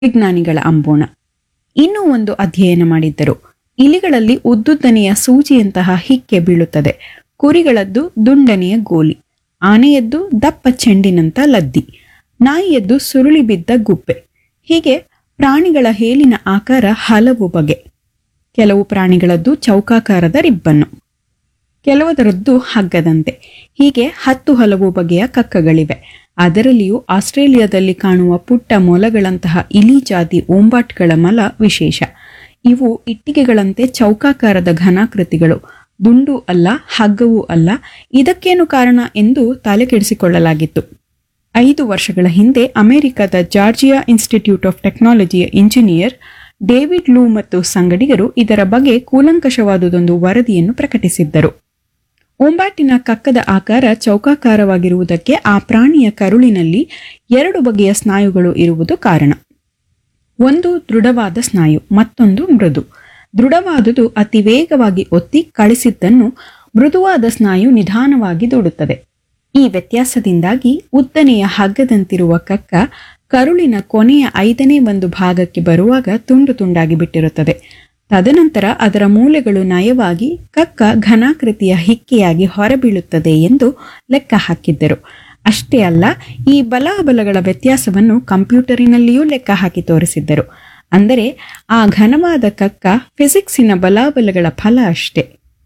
ವಿಜ್ಞಾನಿಗಳ ಅಂಬೋಣ ಇನ್ನೂ ಒಂದು ಅಧ್ಯಯನ ಮಾಡಿದ್ದರು ಇಲಿಗಳಲ್ಲಿ ಉದ್ದುದ್ದನೆಯ ಸೂಜಿಯಂತಹ ಹಿಕ್ಕೆ ಬೀಳುತ್ತದೆ ಕುರಿಗಳದ್ದು ದುಂಡನೆಯ ಗೋಲಿ ಆನೆಯದ್ದು ದಪ್ಪ ಚೆಂಡಿನಂತ ಲದ್ದಿ ನಾಯಿಯದ್ದು ಸುರುಳಿ ಬಿದ್ದ ಗುಪ್ಪೆ ಹೀಗೆ ಪ್ರಾಣಿಗಳ ಹೇಲಿನ ಆಕಾರ ಹಲವು ಬಗೆ ಕೆಲವು ಪ್ರಾಣಿಗಳದ್ದು ಚೌಕಾಕಾರದ ರಿಬ್ಬನ್ನು ಕೆಲವದರದ್ದು ಹಗ್ಗದಂತೆ ಹೀಗೆ ಹತ್ತು ಹಲವು ಬಗೆಯ ಕಕ್ಕಗಳಿವೆ ಅದರಲ್ಲಿಯೂ ಆಸ್ಟ್ರೇಲಿಯಾದಲ್ಲಿ ಕಾಣುವ ಪುಟ್ಟ ಮೊಲಗಳಂತಹ ಇಲಿ ಜಾತಿ ಓಂಬಾಟ್ಗಳ ಮಲ ವಿಶೇಷ ಇವು ಇಟ್ಟಿಗೆಗಳಂತೆ ಚೌಕಾಕಾರದ ಘನಾಕೃತಿಗಳು ದುಂಡು ಅಲ್ಲ ಹಗ್ಗವೂ ಅಲ್ಲ ಇದಕ್ಕೇನು ಕಾರಣ ಎಂದು ತಲೆಕೆಡಿಸಿಕೊಳ್ಳಲಾಗಿತ್ತು ಐದು ವರ್ಷಗಳ ಹಿಂದೆ ಅಮೆರಿಕದ ಜಾರ್ಜಿಯಾ ಇನ್ಸ್ಟಿಟ್ಯೂಟ್ ಆಫ್ ಟೆಕ್ನಾಲಜಿಯ ಇಂಜಿನಿಯರ್ ಡೇವಿಡ್ ಲೂ ಮತ್ತು ಸಂಗಡಿಗರು ಇದರ ಬಗ್ಗೆ ಕೂಲಂಕಷವಾದುದೊಂದು ವರದಿಯನ್ನು ಪ್ರಕಟಿಸಿದ್ದರು ಓಂಬಾಟಿನ ಕಕ್ಕದ ಆಕಾರ ಚೌಕಾಕಾರವಾಗಿರುವುದಕ್ಕೆ ಆ ಪ್ರಾಣಿಯ ಕರುಳಿನಲ್ಲಿ ಎರಡು ಬಗೆಯ ಸ್ನಾಯುಗಳು ಇರುವುದು ಕಾರಣ ಒಂದು ದೃಢವಾದ ಸ್ನಾಯು ಮತ್ತೊಂದು ಮೃದು ದೃಢವಾದುದು ಅತಿ ವೇಗವಾಗಿ ಒತ್ತಿ ಕಳಿಸಿದ್ದನ್ನು ಮೃದುವಾದ ಸ್ನಾಯು ನಿಧಾನವಾಗಿ ದೂಡುತ್ತದೆ ಈ ವ್ಯತ್ಯಾಸದಿಂದಾಗಿ ಉದ್ದನೆಯ ಹಗ್ಗದಂತಿರುವ ಕಕ್ಕ ಕರುಳಿನ ಕೊನೆಯ ಐದನೇ ಒಂದು ಭಾಗಕ್ಕೆ ಬರುವಾಗ ತುಂಡು ತುಂಡಾಗಿ ಬಿಟ್ಟಿರುತ್ತದೆ ತದನಂತರ ಅದರ ಮೂಲೆಗಳು ನಯವಾಗಿ ಕಕ್ಕ ಘನಾಕೃತಿಯ ಹಿಕ್ಕೆಯಾಗಿ ಹೊರಬೀಳುತ್ತದೆ ಎಂದು ಲೆಕ್ಕ ಹಾಕಿದ್ದರು ಅಷ್ಟೇ ಅಲ್ಲ ಈ ಬಲಾಬಲಗಳ ವ್ಯತ್ಯಾಸವನ್ನು ಕಂಪ್ಯೂಟರಿನಲ್ಲಿಯೂ ಲೆಕ್ಕ ಹಾಕಿ ತೋರಿಸಿದ್ದರು ಅಂದರೆ ಆ ಘನವಾದ ಕಕ್ಕ ಫಿಸಿಕ್ಸಿನ ಬಲಾಬಲಗಳ ಫಲ ಅಷ್ಟೇ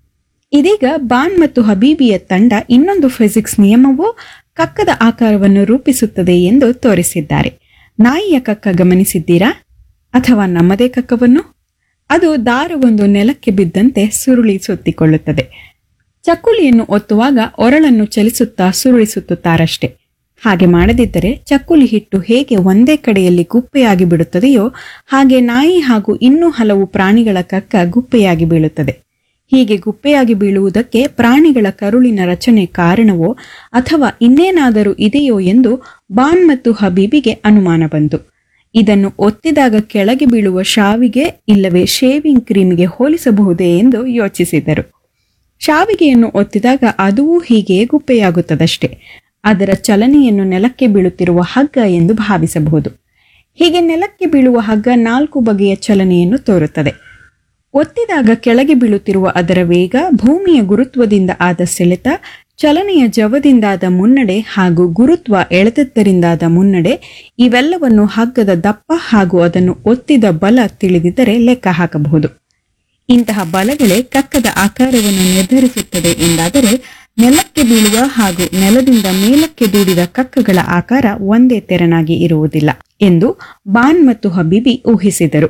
ಇದೀಗ ಬಾನ್ ಮತ್ತು ಹಬೀಬಿಯ ತಂಡ ಇನ್ನೊಂದು ಫಿಸಿಕ್ಸ್ ನಿಯಮವೂ ಕಕ್ಕದ ಆಕಾರವನ್ನು ರೂಪಿಸುತ್ತದೆ ಎಂದು ತೋರಿಸಿದ್ದಾರೆ ನಾಯಿಯ ಕಕ್ಕ ಗಮನಿಸಿದ್ದೀರಾ ಅಥವಾ ನಮ್ಮದೇ ಕಕ್ಕವನ್ನು ಅದು ದಾರವೊಂದು ನೆಲಕ್ಕೆ ಬಿದ್ದಂತೆ ಸುರುಳಿ ಸುತ್ತಿಕೊಳ್ಳುತ್ತದೆ ಚಕ್ಕುಲಿಯನ್ನು ಒತ್ತುವಾಗ ಒರಳನ್ನು ಚಲಿಸುತ್ತಾ ಸುರುಳಿಸುತ್ತಾರಷ್ಟೇ ಹಾಗೆ ಮಾಡದಿದ್ದರೆ ಚಕ್ಕುಲಿ ಹಿಟ್ಟು ಹೇಗೆ ಒಂದೇ ಕಡೆಯಲ್ಲಿ ಗುಪ್ಪೆಯಾಗಿ ಬಿಡುತ್ತದೆಯೋ ಹಾಗೆ ನಾಯಿ ಹಾಗೂ ಇನ್ನೂ ಹಲವು ಪ್ರಾಣಿಗಳ ಕಕ್ಕ ಗುಪ್ಪೆಯಾಗಿ ಬೀಳುತ್ತದೆ ಹೀಗೆ ಗುಪ್ಪೆಯಾಗಿ ಬೀಳುವುದಕ್ಕೆ ಪ್ರಾಣಿಗಳ ಕರುಳಿನ ರಚನೆ ಕಾರಣವೋ ಅಥವಾ ಇನ್ನೇನಾದರೂ ಇದೆಯೋ ಎಂದು ಬಾನ್ ಮತ್ತು ಹಬೀಬಿಗೆ ಅನುಮಾನ ಬಂತು ಇದನ್ನು ಒತ್ತಿದಾಗ ಕೆಳಗೆ ಬೀಳುವ ಶಾವಿಗೆ ಇಲ್ಲವೇ ಶೇವಿಂಗ್ ಕ್ರೀಮಿಗೆ ಹೋಲಿಸಬಹುದೇ ಎಂದು ಯೋಚಿಸಿದರು ಶಾವಿಗೆಯನ್ನು ಒತ್ತಿದಾಗ ಅದೂ ಹೀಗೆ ಗುಪ್ಪೆಯಾಗುತ್ತದಷ್ಟೇ ಅದರ ಚಲನೆಯನ್ನು ನೆಲಕ್ಕೆ ಬೀಳುತ್ತಿರುವ ಹಗ್ಗ ಎಂದು ಭಾವಿಸಬಹುದು ಹೀಗೆ ನೆಲಕ್ಕೆ ಬೀಳುವ ಹಗ್ಗ ನಾಲ್ಕು ಬಗೆಯ ಚಲನೆಯನ್ನು ತೋರುತ್ತದೆ ಒತ್ತಿದಾಗ ಕೆಳಗೆ ಬೀಳುತ್ತಿರುವ ಅದರ ವೇಗ ಭೂಮಿಯ ಗುರುತ್ವದಿಂದ ಆದ ಸೆಳೆತ ಚಲನೆಯ ಜವದಿಂದಾದ ಮುನ್ನಡೆ ಹಾಗೂ ಗುರುತ್ವ ಎಳೆದದ್ದರಿಂದಾದ ಮುನ್ನಡೆ ಇವೆಲ್ಲವನ್ನು ಹಗ್ಗದ ದಪ್ಪ ಹಾಗೂ ಅದನ್ನು ಒತ್ತಿದ ಬಲ ತಿಳಿದಿದ್ದರೆ ಲೆಕ್ಕ ಹಾಕಬಹುದು ಇಂತಹ ಬಲಗಳೇ ಕಕ್ಕದ ಆಕಾರವನ್ನು ನಿರ್ಧರಿಸುತ್ತದೆ ಎಂದಾದರೆ ನೆಲಕ್ಕೆ ಬೀಳುವ ಹಾಗೂ ನೆಲದಿಂದ ಮೇಲಕ್ಕೆ ದೂಡಿದ ಕಕ್ಕಗಳ ಆಕಾರ ಒಂದೇ ತೆರನಾಗಿ ಇರುವುದಿಲ್ಲ ಎಂದು ಬಾನ್ ಮತ್ತು ಹಬೀಬಿ ಊಹಿಸಿದರು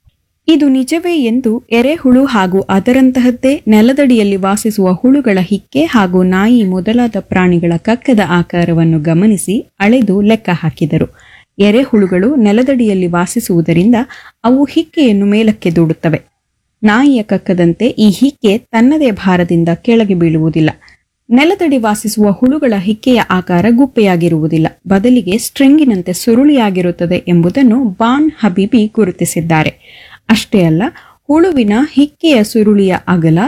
ಇದು ನಿಜವೇ ಎಂದು ಎರೆಹುಳು ಹಾಗೂ ಅದರಂತಹದ್ದೇ ನೆಲದಡಿಯಲ್ಲಿ ವಾಸಿಸುವ ಹುಳುಗಳ ಹಿಕ್ಕೆ ಹಾಗೂ ನಾಯಿ ಮೊದಲಾದ ಪ್ರಾಣಿಗಳ ಕಕ್ಕದ ಆಕಾರವನ್ನು ಗಮನಿಸಿ ಅಳೆದು ಲೆಕ್ಕ ಹಾಕಿದರು ಎರೆಹುಳುಗಳು ನೆಲದಡಿಯಲ್ಲಿ ವಾಸಿಸುವುದರಿಂದ ಅವು ಹಿಕ್ಕೆಯನ್ನು ಮೇಲಕ್ಕೆ ದೂಡುತ್ತವೆ ನಾಯಿಯ ಕಕ್ಕದಂತೆ ಈ ಹಿಕ್ಕೆ ತನ್ನದೇ ಭಾರದಿಂದ ಕೆಳಗೆ ಬೀಳುವುದಿಲ್ಲ ನೆಲದಡಿ ವಾಸಿಸುವ ಹುಳುಗಳ ಹಿಕ್ಕೆಯ ಆಕಾರ ಗುಪ್ಪೆಯಾಗಿರುವುದಿಲ್ಲ ಬದಲಿಗೆ ಸ್ಟ್ರಿಂಗಿನಂತೆ ಸುರುಳಿಯಾಗಿರುತ್ತದೆ ಎಂಬುದನ್ನು ಬಾನ್ ಹಬೀಬಿ ಗುರುತಿಸಿದ್ದಾರೆ ಅಷ್ಟೇ ಅಲ್ಲ ಹುಳುವಿನ ಹಿಕ್ಕೆಯ ಸುರುಳಿಯ ಅಗಲ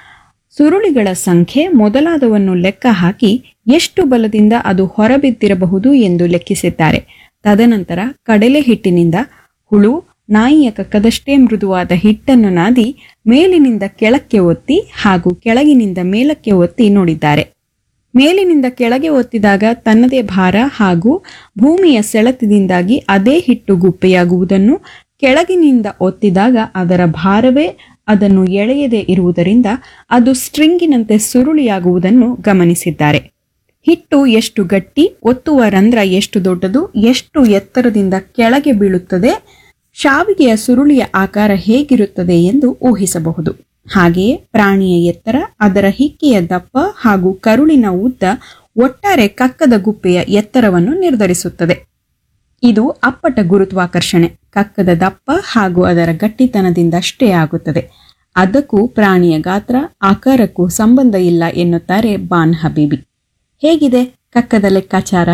ಸುರುಳಿಗಳ ಸಂಖ್ಯೆ ಮೊದಲಾದವನ್ನು ಲೆಕ್ಕ ಹಾಕಿ ಎಷ್ಟು ಬಲದಿಂದ ಅದು ಹೊರಬಿದ್ದಿರಬಹುದು ಎಂದು ಲೆಕ್ಕಿಸಿದ್ದಾರೆ ತದನಂತರ ಕಡಲೆ ಹಿಟ್ಟಿನಿಂದ ಹುಳು ನಾಯಿಯ ಕಕ್ಕದಷ್ಟೇ ಮೃದುವಾದ ಹಿಟ್ಟನ್ನು ನಾದಿ ಮೇಲಿನಿಂದ ಕೆಳಕ್ಕೆ ಒತ್ತಿ ಹಾಗೂ ಕೆಳಗಿನಿಂದ ಮೇಲಕ್ಕೆ ಒತ್ತಿ ನೋಡಿದ್ದಾರೆ ಮೇಲಿನಿಂದ ಕೆಳಗೆ ಒತ್ತಿದಾಗ ತನ್ನದೇ ಭಾರ ಹಾಗೂ ಭೂಮಿಯ ಸೆಳೆತದಿಂದಾಗಿ ಅದೇ ಹಿಟ್ಟು ಗುಪ್ಪೆಯಾಗುವುದನ್ನು ಕೆಳಗಿನಿಂದ ಒತ್ತಿದಾಗ ಅದರ ಭಾರವೇ ಅದನ್ನು ಎಳೆಯದೇ ಇರುವುದರಿಂದ ಅದು ಸ್ಟ್ರಿಂಗಿನಂತೆ ಸುರುಳಿಯಾಗುವುದನ್ನು ಗಮನಿಸಿದ್ದಾರೆ ಹಿಟ್ಟು ಎಷ್ಟು ಗಟ್ಟಿ ಒತ್ತುವ ರಂಧ್ರ ಎಷ್ಟು ದೊಡ್ಡದು ಎಷ್ಟು ಎತ್ತರದಿಂದ ಕೆಳಗೆ ಬೀಳುತ್ತದೆ ಶಾವಿಗೆಯ ಸುರುಳಿಯ ಆಕಾರ ಹೇಗಿರುತ್ತದೆ ಎಂದು ಊಹಿಸಬಹುದು ಹಾಗೆಯೇ ಪ್ರಾಣಿಯ ಎತ್ತರ ಅದರ ಹಿಕ್ಕೆಯ ದಪ್ಪ ಹಾಗೂ ಕರುಳಿನ ಉದ್ದ ಒಟ್ಟಾರೆ ಕಕ್ಕದ ಗುಪ್ಪೆಯ ಎತ್ತರವನ್ನು ನಿರ್ಧರಿಸುತ್ತದೆ ಇದು ಅಪ್ಪಟ ಗುರುತ್ವಾಕರ್ಷಣೆ ಕಕ್ಕದ ದಪ್ಪ ಹಾಗೂ ಅದರ ಗಟ್ಟಿತನದಿಂದಷ್ಟೇ ಆಗುತ್ತದೆ ಅದಕ್ಕೂ ಪ್ರಾಣಿಯ ಗಾತ್ರ ಆಕಾರಕ್ಕೂ ಸಂಬಂಧ ಇಲ್ಲ ಎನ್ನುತ್ತಾರೆ ಬಾನ್ ಹಬೀಬಿ ಹೇಗಿದೆ ಕಕ್ಕದ ಲೆಕ್ಕಾಚಾರ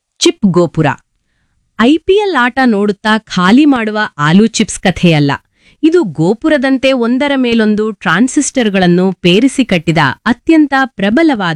ಚಿಪ್ ಗೋಪುರ ಐಪಿಎಲ್ ಆಟ ನೋಡುತ್ತಾ ಖಾಲಿ ಮಾಡುವ ಆಲೂ ಚಿಪ್ಸ್ ಕಥೆಯಲ್ಲ ಇದು ಗೋಪುರದಂತೆ ಒಂದರ ಮೇಲೊಂದು ಟ್ರಾನ್ಸಿಸ್ಟರ್ಗಳನ್ನು ಪೇರಿಸಿ ಕಟ್ಟಿದ ಅತ್ಯಂತ ಪ್ರಬಲವಾದ